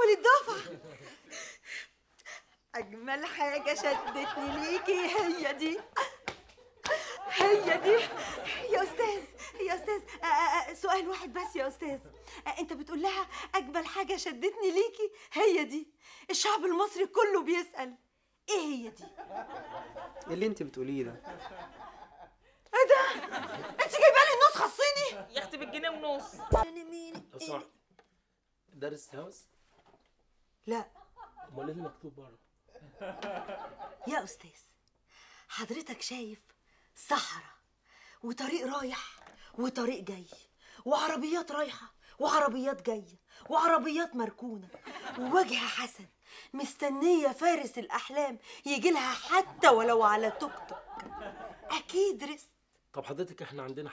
اول الدفعه اجمل حاجه شدتني ليكي هي دي هي دي يا استاذ يا استاذ آه، آه، آه، سؤال واحد بس يا استاذ آه، انت بتقول لها اجمل حاجه شدتني ليكي هي دي الشعب المصري كله بيسال ايه هي دي ايه اللي انت بتقوليه ده ايه ده انت جايبه لي النسخه الصيني يا اختي بالجنيه ونص لو سمحت ده ريست هاوس لا امال ايه اللي مكتوب بره يا استاذ حضرتك شايف صحراء وطريق رايح وطريق جاي وعربيات رايحه وعربيات جايه وعربيات مركونه ووجه حسن مستنيه فارس الاحلام يجي لها حتى ولو على توك توك اكيد رزق طب حضرتك احنا عندنا